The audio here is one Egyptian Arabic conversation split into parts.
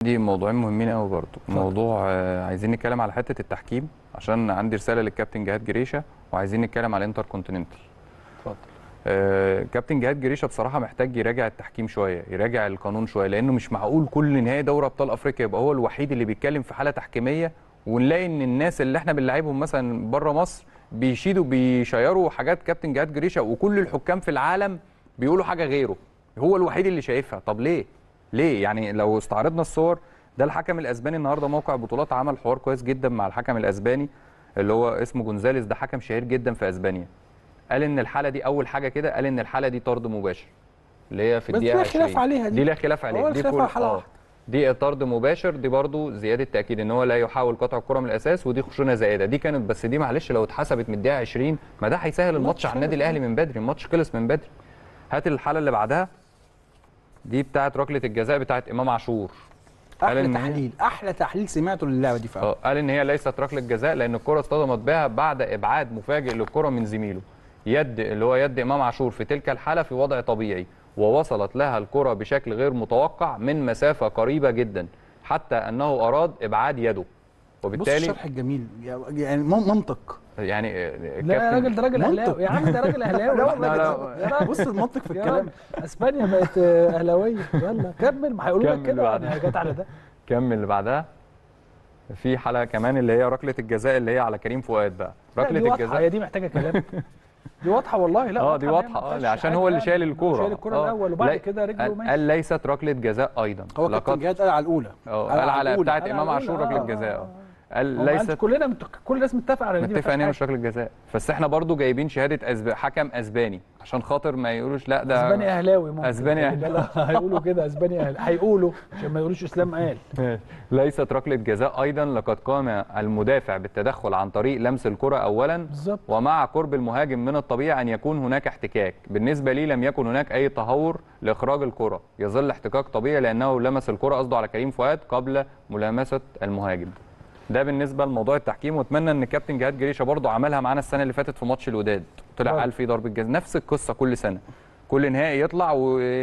دي موضوعين مهمين قوي برضو موضوع آه، عايزين نتكلم على حته التحكيم عشان عندي رساله للكابتن جهاد جريشه وعايزين نتكلم على الانتر كونتيننتال اتفضل آه، كابتن جهاد جريشه بصراحه محتاج يراجع التحكيم شويه يراجع القانون شويه لانه مش معقول كل نهائي دوري ابطال افريقيا يبقى هو الوحيد اللي بيتكلم في حاله تحكيميه ونلاقي ان الناس اللي احنا بنلعبهم مثلا بره مصر بيشيدوا بيشيروا حاجات كابتن جهاد جريشه وكل الحكام في العالم بيقولوا حاجه غيره هو الوحيد اللي شايفها طب ليه ليه يعني لو استعرضنا الصور ده الحكم الاسباني النهارده موقع بطولات عمل حوار كويس جدا مع الحكم الاسباني اللي هو اسمه جونزاليز ده حكم شهير جدا في اسبانيا قال ان الحاله دي اول حاجه كده قال ان الحاله دي طرد مباشر اللي هي في بس الدقيقه ليها خلاف 20 عليها دي. دي ليها خلاف عليها هو دي الخلاف كل على حالة آه. واحدة. دي طرد مباشر دي برضو زياده تاكيد ان هو لا يحاول قطع الكره من الاساس ودي خشونه زائده دي كانت بس دي معلش لو اتحسبت من الدقيقه 20 ما ده هيسهل الماتش على النادي الاهلي من بدري الماتش خلص من بدري هات الحاله اللي بعدها دي بتاعه ركله الجزاء بتاعه امام عاشور قال احلى إن هي- تحليل احلى تحليل سمعته للعبه دي فعلا اه قال ان هي ليست ركله جزاء لان الكره اصطدمت بها بعد ابعاد مفاجئ للكره من زميله يد اللي هو يد امام عاشور في تلك الحاله في وضع طبيعي ووصلت لها الكره بشكل غير متوقع من مسافه قريبه جدا حتى انه اراد ابعاد يده بص وبالتالي الشرح الجميل يعني من- منطق يعني آه، لا يا راجل ده راجل منطق. اهلاوي يا عم ده راجل اهلاوي لا احنا- والله يا راجل بص المنطق في يا الكلام راجل اسبانيا بقت آه، اهلاويه يلا كمل ما هيقولوا لك كمل كده بعدها. يعني جت على ده كمل اللي بعدها في حاله كمان اللي هي ركله الجزاء اللي هي على كريم فؤاد بقى لا، دي ركله واضحه الجزاء هي دي محتاجه كلام دي واضحه والله لا اه دي إن هي واضحه ما اه فيهاش عشان حاجة هو اللي يعني. شايل الكوره شايل الكوره آه. الاول وبعد لا، كده رجله قال, ماشي قال ليست ركله جزاء ايضا هو كابتن لقد جهاد قال على الاولى اه قال على الأولى. بتاعه على امام الأولى، عاشور ركله آه، جزاء آه، اه آه. قال هو أنت ليست كلنا مت... كل الناس متفق على إن دي ما متفق ان هي فيهاش مش ركله جزاء بس احنا برضو جايبين شهاده أسب... حكم اسباني عشان خاطر ما يقولوش لا ده اسباني اهلاوي ممكن أسباني لا لا هيقولوا كده اسباني اهلاوي هيقولوا عشان ما يقولوش اسلام قال ليست ركله جزاء ايضا لقد قام المدافع بالتدخل عن طريق لمس الكره اولا بالظبط ومع قرب المهاجم من الطبيعي ان يكون هناك احتكاك بالنسبه لي لم يكن هناك اي تهور لاخراج الكره يظل احتكاك طبيعي لانه لمس الكره قصده على كريم فؤاد قبل ملامسه المهاجم ده بالنسبه لموضوع التحكيم واتمنى ان الكابتن جهاد جريشه برضو عملها معانا السنه اللي فاتت في ماتش الوداد طلع برضو. قال في ضربه جزاء نفس القصه كل سنه كل نهائي يطلع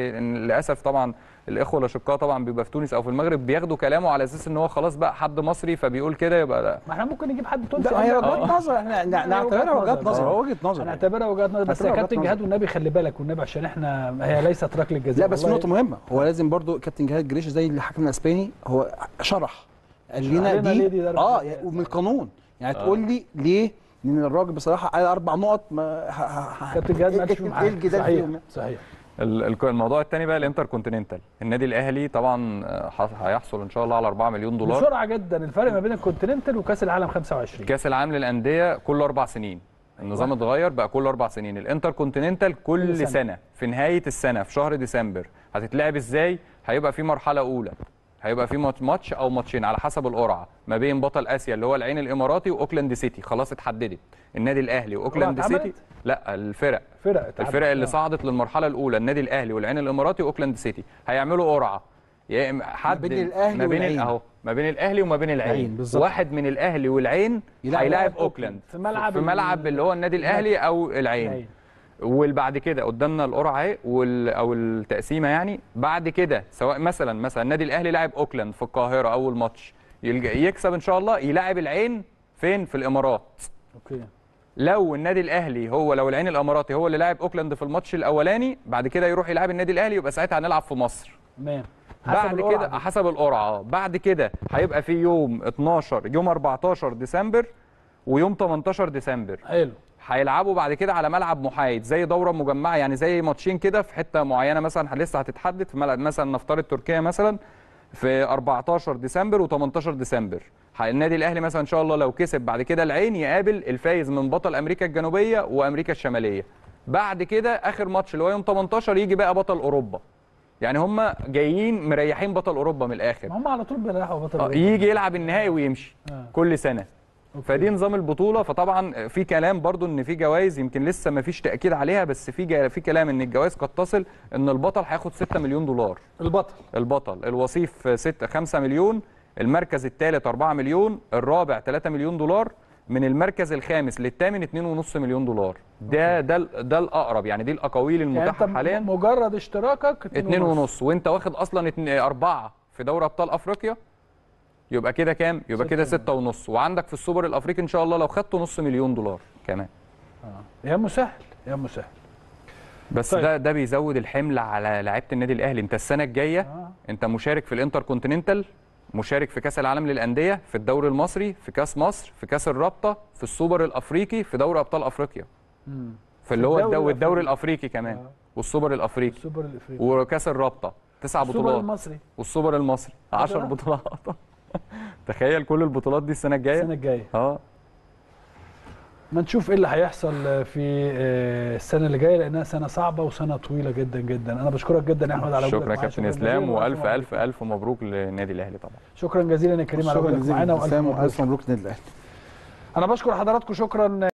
وللاسف طبعا الاخوه الاشقاء طبعا بيبقى في تونس او في المغرب بياخدوا كلامه على اساس ان هو خلاص بقى حد مصري فبيقول كده يبقى لا ما احنا ممكن نجيب حد تونسي ده هي يعمل- وجهات نظر احنا نع- نعتبرها وجهات نظر هو وجهه نظر هنعتبرها وجهات نظر بس يا هنعتبرها كابتن وجهات جهاد والنبي خلي بالك والنبي عشان احنا هي ليست ركله جزاء لا بس في والله. نقطه مهمه هو لازم برضو كابتن جهاد جريشه زي الحكم الاسباني هو شرح قال لنا لنا ليه دي, دي ضربة اه جزاء. يعني ومن القانون يعني تقول لي ليه لان الراجل بصراحه قال اربع نقط ما ه- ه- ه- كابتن جهاد ما قالش فيهم ايه حاجه الجدال صحيح فيهم صحيح ال- ال- الموضوع الثاني بقى الانتر كونتيننتال النادي الاهلي طبعا آه، ح- هيحصل ان شاء الله على 4 مليون دولار بسرعه جدا الفرق ما بين الكونتيننتال وكاس العالم 25 كاس العالم للانديه كل اربع سنين النظام اتغير بقى كل اربع سنين الانتر كونتيننتال كل, كل سنة. سنة. سنه في نهايه السنه في شهر ديسمبر هتتلعب ازاي هيبقى في مرحله اولى هيبقى في ماتش- ماتش او ماتشين على حسب القرعه ما بين بطل اسيا اللي هو العين الاماراتي واوكلاند سيتي خلاص اتحددت النادي الاهلي واوكلاند اتعملت؟ سيتي لا الفرق فرق اتعدت. الفرق اللي آه. صعدت للمرحله الاولى النادي الاهلي والعين الاماراتي واوكلاند سيتي هيعملوا قرعه يا إما حد بين الأهلي ما بين والعين. اهو ما بين الاهلي وما بين العين العين، بالظبط. واحد من الاهلي والعين يلعب هيلاعب أوكلاند. اوكلاند في ملعب في ال- ملعب اللي هو النادي الاهلي او العين العين. وبعد كده قدامنا القرعه اهي وال- او التقسيمه يعني بعد كده سواء مثلا مثلا النادي الاهلي لاعب اوكلاند في القاهره اول ماتش يلج- يكسب ان شاء الله يلاعب العين فين في الامارات اوكي لو النادي الاهلي هو لو العين الاماراتي هو اللي لاعب اوكلاند في الماتش الاولاني بعد كده يروح يلعب النادي الاهلي يبقى ساعتها هنلعب في مصر تمام حسب بعد القرعة كده دي. حسب القرعه اه بعد كده هيبقى في يوم 12 يوم 14 ديسمبر ويوم 18 ديسمبر حلو هيلعبوا بعد كده على ملعب محايد زي دوره مجمعه يعني زي ماتشين كده في حته معينه مثلا لسه هتتحدد في ملعب مثلا نفترض تركيا مثلا في 14 ديسمبر و18 ديسمبر ح- النادي الاهلي مثلا ان شاء الله لو كسب بعد كده العين يقابل الفايز من بطل امريكا الجنوبيه وامريكا الشماليه بعد كده اخر ماتش اللي هو يوم 18 يجي بقى بطل اوروبا يعني هم جايين مريحين بطل اوروبا من الاخر ما هم على طول بيريحوا بطل آه، أوروبا. يجي يلعب النهائي ويمشي آه. كل سنه أوكي. فدي نظام البطوله فطبعا في كلام برضو ان في جوائز يمكن لسه ما فيش تاكيد عليها بس في جا- في كلام ان الجوائز قد تصل ان البطل هياخد 6 مليون دولار البطل البطل الوصيف 6 5 مليون المركز الثالث 4 مليون الرابع 3 مليون دولار من المركز الخامس للثامن 2.5 مليون دولار ده ده ال- ده الاقرب يعني دي الاقاويل يعني المتاحه انت حاليا مجرد اشتراكك اتنين ونص وانت واخد اصلا اتنين اربعه في دوري ابطال افريقيا يبقى كده كام يبقى كده ستة ستة ونص وعندك في السوبر الافريقي ان شاء الله لو خدت نص مليون دولار كمان يا مسهل يا مسهل بس طيب. ده ده بيزود الحمل على لعيبه النادي الاهلي انت السنه الجايه آه. انت مشارك في الانتر كونتيننتال مشارك في كاس العالم للانديه في الدوري المصري في كاس مصر في كاس الرابطه في السوبر الافريقي في دوري ابطال افريقيا مم. في اللي هو الدوري الدوري, الدوري الأفريقي. الافريقي كمان آه. والسوبر الافريقي السوبر الافريقي وكاس الرابطه تسع السوبر بطولات المصري والسوبر المصري 10 بطولات تخيل كل البطولات دي السنه الجايه السنه الجايه اه ما نشوف ايه اللي هيحصل في آه، السنه اللي جايه لانها سنه صعبه وسنه طويله جدا جدا انا بشكرك جدا يا احمد على وجودك شكرا يا معايا. كابتن شكراً اسلام جزيلاً والف وألف الف الف مبروك للنادي الاهلي طبعا شكرا جزيلا يا كريم على شكرا وجودك جزيلا معانا اسلام والف والف مبروك مبروك للنادي الاهلي انا بشكر حضراتكم شكرا